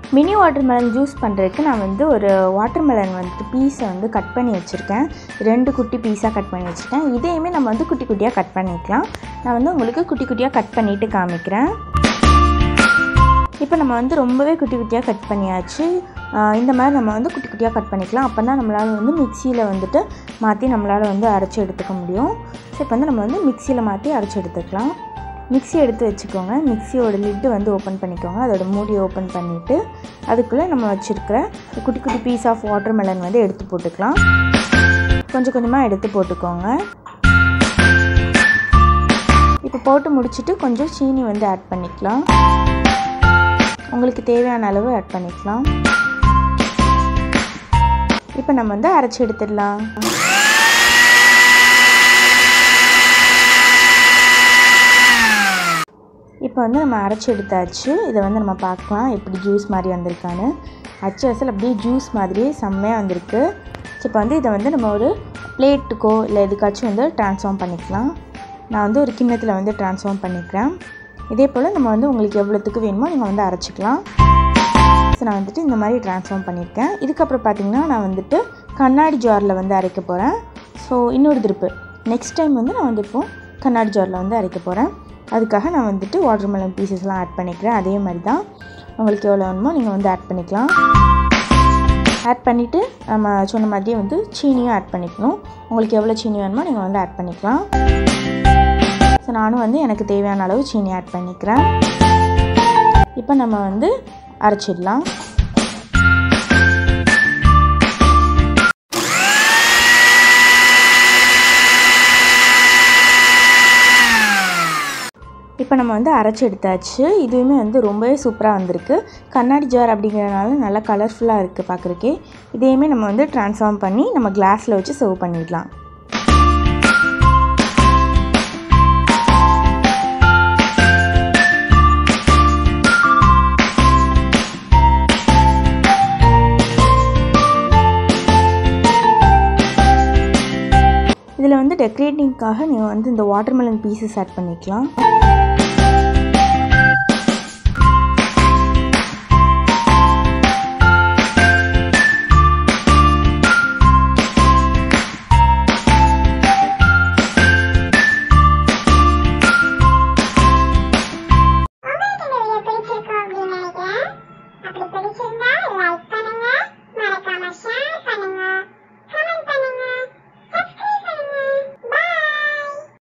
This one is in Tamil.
மினி வாட்டர்மெலன் ஜூஸ் பண்ணுறதுக்கு நான் வந்து ஒரு வாட்டர்மெலன் வந்துட்டு பீஸை வந்து கட் பண்ணி வச்சுருக்கேன் ரெண்டு குட்டி பீஸாக கட் பண்ணி வச்சுருக்கேன் இதையுமே நம்ம வந்து குட்டி குட்டியாக கட் பண்ணிக்கலாம் நான் வந்து உங்களுக்கு குட்டி குட்டியாக கட் பண்ணிவிட்டு காமிக்கிறேன் இப்போ நம்ம வந்து ரொம்பவே குட்டி குட்டியாக கட் பண்ணியாச்சு ஆஹ் இந்த மாதிரி நம்ம வந்து குட்டி குட்டியாக கட் பண்ணிக்கலாம் அப்போ தான் நம்மளால் வந்து மிக்சியில் வந்துட்டு மாற்றி நம்மளால் வந்து அரைச்சி எடுத்துக்க முடியும் ஸோ இப்போ வந்து நம்ம வந்து மிக்சியில் மாற்றி அரைச்சி எடுத்துக்கலாம் மிக்ஸி எடுத்து வச்சுக்கோங்க மிக்ஸியோட லிட்டு வந்து ஓப்பன் பண்ணிக்கோங்க அதோட மூடியை ஓப்பன் பண்ணிவிட்டு அதுக்குள்ளே நம்ம வச்சுருக்கிற குட்டி குட்டி பீஸ் ஆஃப் வாட்டர் மெலன் வந்து எடுத்து போட்டுக்கலாம் கொஞ்சம் கொஞ்சமாக எடுத்து போட்டுக்கோங்க இப்போ போட்டு முடிச்சுட்டு கொஞ்சம் சீனி வந்து ஆட் பண்ணிக்கலாம் உங்களுக்கு தேவையான அளவு ஆட் பண்ணிக்கலாம் இப்போ நம்ம வந்து அரைச்சி எடுத்துடலாம் இப்போ வந்து நம்ம அரைச்சி எடுத்தாச்சு இதை வந்து நம்ம பார்க்கலாம் எப்படி ஜூஸ் மாதிரி வந்திருக்கான்னு அச்சு அசல் அப்படியே ஜூஸ் மாதிரியே செம்மையாக வந்திருக்கு ஸோ இப்போ வந்து இதை வந்து நம்ம ஒரு பிளேட்டுக்கோ இல்லை எதுக்காச்சும் வந்து ட்ரான்ஸ்ஃபார்ம் பண்ணிக்கலாம் நான் வந்து ஒரு கிண்ணத்தில் வந்து ட்ரான்ஸ்ஃபார்ம் பண்ணிக்கிறேன் இதே போல் நம்ம வந்து உங்களுக்கு எவ்வளோத்துக்கு வேணுமோ நீங்கள் வந்து அரைச்சிக்கலாம் ஸோ நான் வந்துட்டு இந்த மாதிரி ட்ரான்ஸ்ஃபார்ம் பண்ணியிருக்கேன் இதுக்கப்புறம் பார்த்தீங்கன்னா நான் வந்துட்டு கண்ணாடி ஜாரில் வந்து அரைக்க போகிறேன் ஸோ இன்னொரு திருப்பு நெக்ஸ்ட் டைம் வந்து நான் வந்து இப்போது கண்ணாடி ஜாரில் வந்து அரைக்க போகிறேன் அதுக்காக நான் வந்துட்டு வாட்டர்மெலன் பீசஸ்லாம் ஆட் பண்ணிக்கிறேன் அதே மாதிரி தான் உங்களுக்கு எவ்வளோ வேணுமோ நீங்கள் வந்து ஆட் பண்ணிக்கலாம் ஆட் பண்ணிவிட்டு நம்ம சொன்ன மாதிரியே வந்து சீனியும் ஆட் பண்ணிக்கணும் உங்களுக்கு எவ்வளோ சீனி வேணுமோ நீங்கள் வந்து ஆட் பண்ணிக்கலாம் ஸோ நானும் வந்து எனக்கு தேவையான அளவு சீனி ஆட் பண்ணிக்கிறேன் இப்போ நம்ம வந்து அரைச்சிடலாம் இப்போ நம்ம வந்து அரைச்சி எடுத்தாச்சு இதுவுமே வந்து ரொம்பவே சூப்பராக வந்திருக்கு கண்ணாடி ஜார் அப்படிங்கிறதுனால நல்லா கலர்ஃபுல்லாக இருக்குது பார்க்குறக்கே இதையுமே நம்ம வந்து ட்ரான்ஸ்ஃபார்ம் பண்ணி நம்ம கிளாஸில் வச்சு சர்வ் பண்ணிடலாம் இதில் வந்து டெக்கரேட்டிங்க்காக நீங்கள் வந்து இந்த வாட்டர்மெலன் பீசஸ் ஆட் பண்ணிக்கலாம்